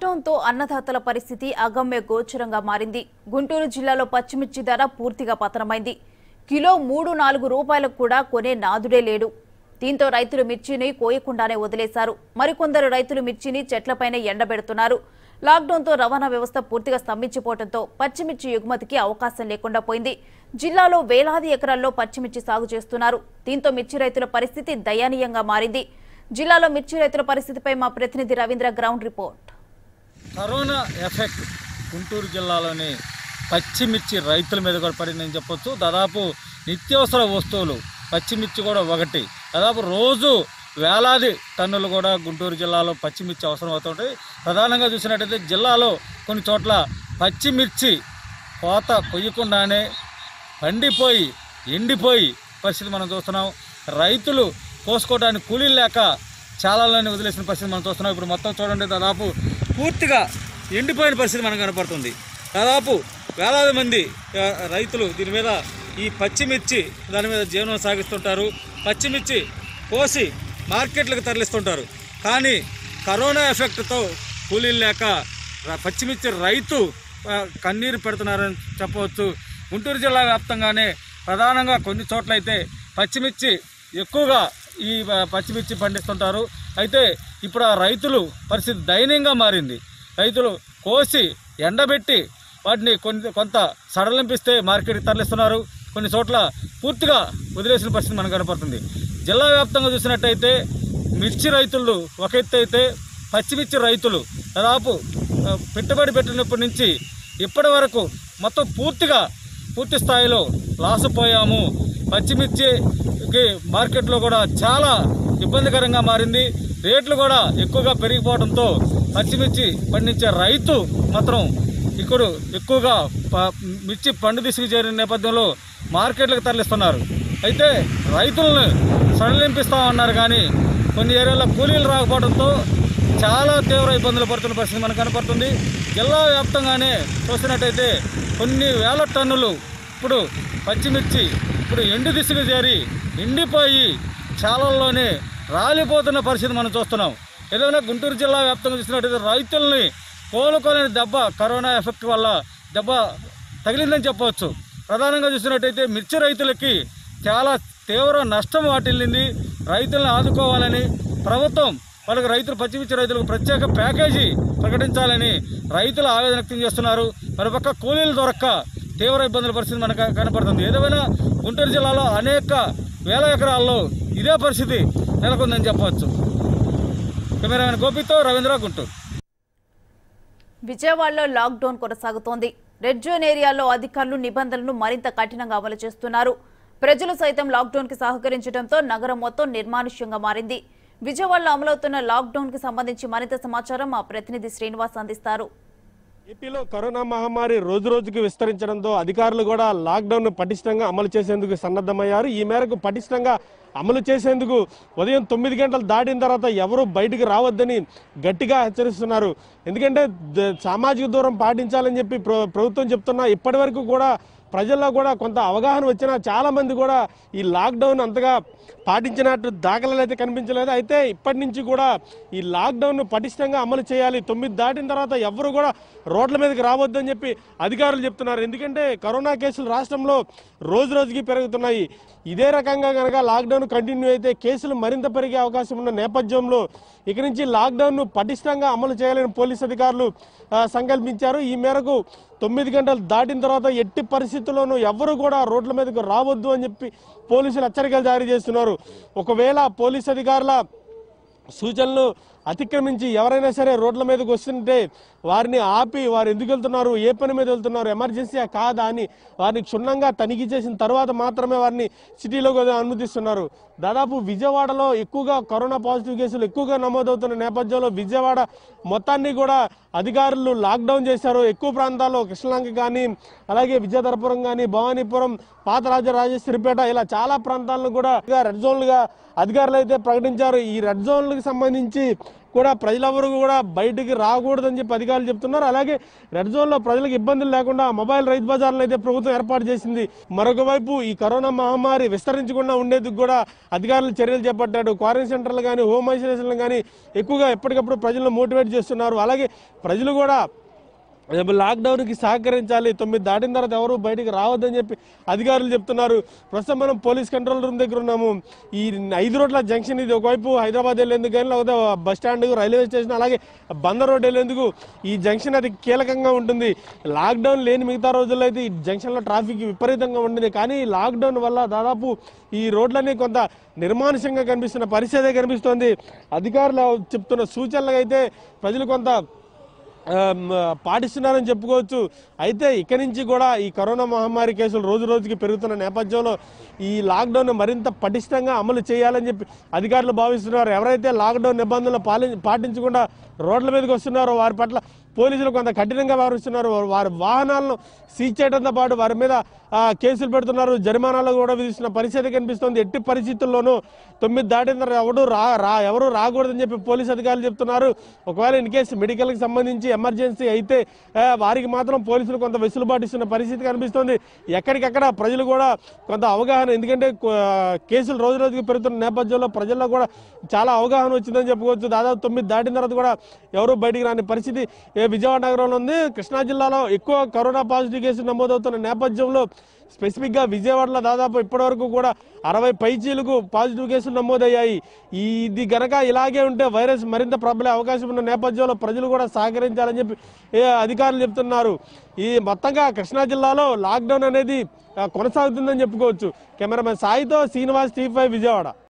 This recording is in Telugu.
లాక్డౌన్తో అన్నదాతల పరిస్థితి అగమ్య గోచరంగా మారింది గుంటూరు జిల్లాలో పచ్చిమిర్చి ధర పూర్తిగా పతనమైంది కిలో మూడు నాలుగు రూపాయలకు కూడా కొనే నాదుడే లేడు దీంతో రైతులు మిర్చిని కోయకుండానే వదిలేశారు మరికొందరు రైతులు మిర్చిని చెట్లపైనే ఎండబెడుతున్నారు లాక్డౌన్తో రవాణా వ్యవస్థ పూర్తిగా స్తంభించిపోవడంతో పచ్చిమిర్చి ఎగుమతికి అవకాశం లేకుండా పోయింది జిల్లాలో వేలాది ఎకరాల్లో పచ్చిమిర్చి సాగు చేస్తున్నారు దీంతో మిర్చి రైతుల పరిస్థితి దయనీయంగా మారింది జిల్లాలో మిర్చి రైతుల పరిస్థితిపై మా ప్రతినిధి Ravindra ground report corona effect Guntur జిల్లాలోని పచ్చిమిర్చి రైతుల మీద కూడా పడిందని చెప్పొచ్చు దాదాపు నిత్యావసర వస్తువులు పచ్చిమిర్చి కూడా ఒకటి దాదాపు రోజు వేలాది టన్నులు కూడా గుంటూరు జిల్లాలో పచ్చిమిర్చి అవసరం అవుతుంటాయి ప్రధానంగా చూసినట్టయితే జిల్లాలో కొన్ని చోట్ల పచ్చిమిర్చి కోత కొయ్యకుండానే పండిపోయి ఎండిపోయి పరిస్థితి మనం చూస్తున్నాం రైతులు కోసుకోవడానికి కూలీలు లేక చాలాలని వదిలేసిన పరిస్థితి మనం చూస్తున్నాం ఇప్పుడు మొత్తం చూడండి దాదాపు పూర్తిగా ఎండిపోయిన పరిస్థితి మనకు కనపడుతుంది దాదాపు వేలాది మంది ఆ, రైతులు దీని మీద ఈ పచ్చిమిర్చి దాని మీద జీవనం సాగిస్తుంటారు పచ్చిమిర్చి కోసి మార్కెట్లకు తరలిస్తుంటారు కానీ కరోనా ఎఫెక్ట్తో కూలీలు లేక ర- పచ్చిమిర్చి రైతు ఆ, కన్నీరు పెడుతున్నారని చెప్పవచ్చు గుంటూరు జిల్లా వ్యాప్తంగానే ప్రధానంగా కొన్ని చోట్ల అయితే పచ్చిమిర్చి ఎక్కువగా ఈ ఆ, పచ్చిమిర్చి పండిస్తుంటారు అయితే ఇప్పుడు ఆ రైతులు పరిస్థితి దయనీయంగా మారింది రైతులు కోసి ఎండబెట్టి వాటిని కొన్ని కొంత సడలింపిస్తే మార్కెట్కి తరలిస్తున్నారు కొన్ని చోట్ల పూర్తిగా వదిలేసిన పరిస్థితి మనకు కనపడుతుంది జిల్లా వ్యాప్తంగా చూసినట్టయితే మిర్చి రైతులు ఒక ఎత్తు అయితే పచ్చిమిర్చి రైతులు దాదాపు ఆ, పెట్టుబడి పెట్టినప్పటి నుంచి ఇప్పటి వరకు మొత్తం పూర్తిగా పూర్తి స్థాయిలో లాస్ పోయాము పచ్చిమిర్చికి మార్కెట్లో కూడా చాలా ఇబ్బందికరంగా మారింది రేట్లు కూడా ఎక్కువగా పెరిగిపోవడంతో పచ్చిమిర్చి పండించే రైతు మాత్రం ఇప్పుడు ఎక్కువగా ప- మిర్చి పండు దిశకు చేరిన నేపథ్యంలో మార్కెట్లకు తరలిస్తున్నారు అయితే రైతులను సడలింపిస్తామన్నారు కానీ కొన్ని ఏరియాల్లో కూలీలు రాకపోవడంతో చాలా తీవ్ర ఇబ్బందులు పడుతున్న పరిస్థితి మనకు కనపడుతుంది జిల్లా వ్యాప్తంగానే చూసినట్టయితే కొన్ని వేల టన్నులు ఇప్పుడు పచ్చిమిర్చి ఇప్పుడు ఎండు దిశకు చేరి ఎండిపోయి చాలల్లోనే రాలిపోతున్న పరిస్థితి మనం చూస్తున్నాం ఏదైనా గుంటూరు జిల్లా వ్యాప్తంగా చూసినట్టయితే రైతుల్ని కోలుకోలేని దెబ్బ కరోనా ఎఫెక్ట్ వల్ల దెబ్బ తగిలిందని చెప్పవచ్చు ప్రధానంగా చూసినట్టయితే మిర్చి రైతులకి చాలా తీవ్ర నష్టం వాటిల్లింది రైతులను ఆదుకోవాలని ప్రభుత్వం వాళ్ళకి రైతులు పచ్చిమిర్చి రైతులకు ప్రత్యేక ప్యాకేజీ ప్రకటించాలని రైతులు ఆవేదన వ్యక్తం చేస్తున్నారు మరోపక్క కూలీలు దొరక్క తీవ్ర ఇబ్బందుల పరిస్థితి మనకు కనపడుతుంది ఏదేమైనా గుంటూరు జిల్లాలో అనేక వేల ఎకరాల్లో ఇదే పరిస్థితి నెలకొందని చెప్పవచ్చు కెమెరామెన్ గోపితో రవీంద్ర గుంటూరు విజయవాడలో లాక్డౌన్ కొనసాగుతోంది రెడ్ జోన్ ఏరియాలో అధికారులు నిబంధనలను మరింత కఠినంగా అమలు చేస్తున్నారు ప్రజలు సైతం లాక్డౌన్ కి సహకరించడంతో నగరం మొత్తం నిర్మానుష్యంగా మారింది విజయవాడలో అమలవుతున్న లాక్డౌన్ కి సంబంధించి మరింత సమాచారం మా ప్రతినిధి శ్రీనివాస్ అందిస్తారు ఏపీలో కరోనా మహమ్మారి రోజు రోజుకి విస్తరించడంతో అధికారులు కూడా లాక్డౌన్ పటిష్టంగా అమలు చేసేందుకు సన్నద్ధమయ్యారు ఈ మేరకు పటిష్టంగా అమలు చేసేందుకు ఉదయం తొమ్మిది గంటలు దాటిన తర్వాత ఎవరు బయటికి రావద్దని గట్టిగా హెచ్చరిస్తున్నారు ఎందుకంటే ద- సామాజిక దూరం పాటించాలని చెప్పి ప్ర- ప్రభుత్వం చెప్తున్నా ఇప్పటి వరకు కూడా ప్రజల్లో కూడా కొంత అవగాహన వచ్చినా చాలా మంది కూడా ఈ లాక్డౌన్ అంతగా పాటించినట్టు దాఖలాలు అయితే కనిపించలేదు అయితే ఇప్పటి నుంచి కూడా ఈ లాక్డౌన్ పటిష్టంగా అమలు చేయాలి తొమ్మిది దాటిన తర్వాత ఎవరు కూడా రోడ్ల మీదకి రావద్దని చెప్పి అధికారులు చెప్తున్నారు ఎందుకంటే కరోనా కేసులు రాష్ట్రంలో రోజు రోజుకి పెరుగుతున్నాయి ఇదే రకంగా కనుక లాక్డౌన్ కంటిన్యూ అయితే కేసులు మరింత పెరిగే అవకాశం ఉన్న నేపథ్యంలో ఇక నుంచి లాక్డౌన్ను పటిష్టంగా అమలు చేయాలని పోలీసు అధికారులు ఆ, సంకల్పించారు ఈ మేరకు తొమ్మిది గంటలు దాటిన తర్వాత ఎట్టి పరిస్థితుల్లోనూ ఎవరు కూడా రోడ్ల మీదకు రావద్దు అని చెప్పి పోలీసులు హెచ్చరికలు జారీ చేస్తున్నారు ఒకవేళ పోలీసు అధికారుల సూచనలు అతిక్రమించి ఎవరైనా సరే రోడ్ల మీదకి వస్తుంటే వారిని ఆపి వారు ఎందుకు వెళ్తున్నారు ఏ పని మీద వెళ్తున్నారు ఎమర్జెన్సీయా కాదా అని వారిని క్షుణ్ణంగా తనిఖీ చేసిన తర్వాత మాత్రమే వారిని సిటీలోకి అనుమతిస్తున్నారు దాదాపు విజయవాడలో ఎక్కువగా కరోనా పాజిటివ్ కేసులు ఎక్కువగా నమోదవుతున్న నేపథ్యంలో విజయవాడ మొత్తాన్ని కూడా అధికారులు లాక్డౌన్ చేశారు ఎక్కువ ప్రాంతాల్లో కృష్ణలంక కానీ అలాగే విజయధరపురం కానీ భవానీపురం పాత రాజరాజేశ్వరిపేట ఇలా చాలా ప్రాంతాలను కూడా రెడ్ జోన్లుగా అధికారులు అయితే ప్రకటించారు ఈ రెడ్ జోన్లకు సంబంధించి కూడా ప్రజలెవరు కూడా బయటికి రాకూడదని చెప్పి అధికారులు చెప్తున్నారు అలాగే రెడ్ జోన్లో ప్రజలకు ఇబ్బందులు లేకుండా మొబైల్ రైతు బజార్లను అయితే ప్రభుత్వం ఏర్పాటు చేసింది మరొక వైపు ఈ కరోనా మహమ్మారి విస్తరించకుండా ఉండేందుకు కూడా అధికారులు చర్యలు చేపట్టాడు క్వారంటైన్ సెంటర్లు కానీ హోమ్ ఐసోలేషన్లు కానీ ఎక్కువగా ఎప్పటికప్పుడు ప్రజలను మోటివేట్ చేస్తున్నారు అలాగే ప్రజలు కూడా రేపు లాక్డౌన్కి సహకరించాలి తొమ్మిది దాటిన తర్వాత ఎవరు బయటికి రావద్దని చెప్పి అధికారులు చెప్తున్నారు ప్రస్తుతం మనం పోలీస్ కంట్రోల్ రూమ్ దగ్గర ఉన్నాము ఈ ఐదు రోడ్ల జంక్షన్ ఇది ఒకవైపు హైదరాబాద్ వెళ్ళేందుకు కానీ లేకపోతే బస్ స్టాండ్ రైల్వే స్టేషన్ అలాగే బందర్ రోడ్ వెళ్ళేందుకు ఈ జంక్షన్ అది కీలకంగా ఉంటుంది లాక్డౌన్ లేని మిగతా రోజుల్లో అయితే ఈ జంక్షన్లో ట్రాఫిక్ విపరీతంగా ఉంటుంది కానీ ఈ లాక్డౌన్ వల్ల దాదాపు ఈ రోడ్లన్నీ కొంత నిర్మానుష్యంగా కనిపిస్తున్న పరిస్థితే కనిపిస్తోంది అధికారులు చెప్తున్న సూచనలు అయితే ప్రజలు కొంత ఆ, మ, పాటిస్తున్నారని చెప్పుకోవచ్చు అయితే ఇక్కడి నుంచి కూడా ఈ కరోనా మహమ్మారి కేసులు రోజు రోజుకి పెరుగుతున్న నేపథ్యంలో ఈ లాక్డౌన్ మరింత పటిష్టంగా అమలు చేయాలని చెప్పి అధికారులు భావిస్తున్నారు ఎవరైతే లాక్డౌన్ నిబంధనలు పాలి పాటించకుండా రోడ్ల మీదకి వస్తున్నారో వారి పట్ల పోలీసులు కొంత కఠినంగా వ్యవహరిస్తున్నారు వారి వాహనాలను సీజ్ చేయడంతో పాటు వారి మీద ఆ, కేసులు పెడుతున్నారు జరిమానాలు కూడా విధిస్తున్న పరిస్థితి కనిపిస్తోంది ఎట్టి పరిస్థితుల్లోనూ తొమ్మిది దాటిన తర్వాత ఎవడు రా రా ఎవరు రాకూడదని చెప్పి పోలీసు అధికారులు చెప్తున్నారు ఒకవేళ ఇన్ కేసు మెడికల్కి సంబంధించి ఎమర్జెన్సీ అయితే ఆ, వారికి మాత్రం పోలీసులు కొంత వెసులుబాటు ఇస్తున్న పరిస్థితి కనిపిస్తోంది ఎక్కడికక్కడ ప్రజలు కూడా కొంత అవగాహన ఎందుకంటే కొ- కేసులు రోజు రోజుకి పెరుగుతున్న నేపథ్యంలో ప్రజల్లో కూడా చాలా అవగాహన వచ్చిందని చెప్పుకోవచ్చు దాదాపు తొమ్మిది దాటిన తర్వాత కూడా ఎవరు బయటికి రాని పరిస్థితి ఏ విజయవాడ నగరంలో ఉంది కృష్ణా జిల్లాలో ఎక్కువ కరోనా పాజిటివ్ కేసులు నమోదవుతున్న నేపథ్యంలో స్పెసిఫిక్గా విజయవాడలో దాదాపు ఇప్పటివరకు కూడా అరవై పైచీలకు పాజిటివ్ కేసులు నమోదయ్యాయి ఈ ఇది గనక ఇలాగే ఉంటే వైరస్ మరింత ప్రబలే అవకాశం ఉన్న నేపథ్యంలో ప్రజలు కూడా సహకరించాలని చెప్పి ఏ అధికారులు చెప్తున్నారు ఈ మొత్తంగా కృష్ణా జిల్లాలో లాక్డౌన్ అనేది ఆ, కొనసాగుతుందని చెప్పుకోవచ్చు కెమెరామెన్ సాయితో శ్రీనివాస్ టీ ఫైవ్ విజయవాడ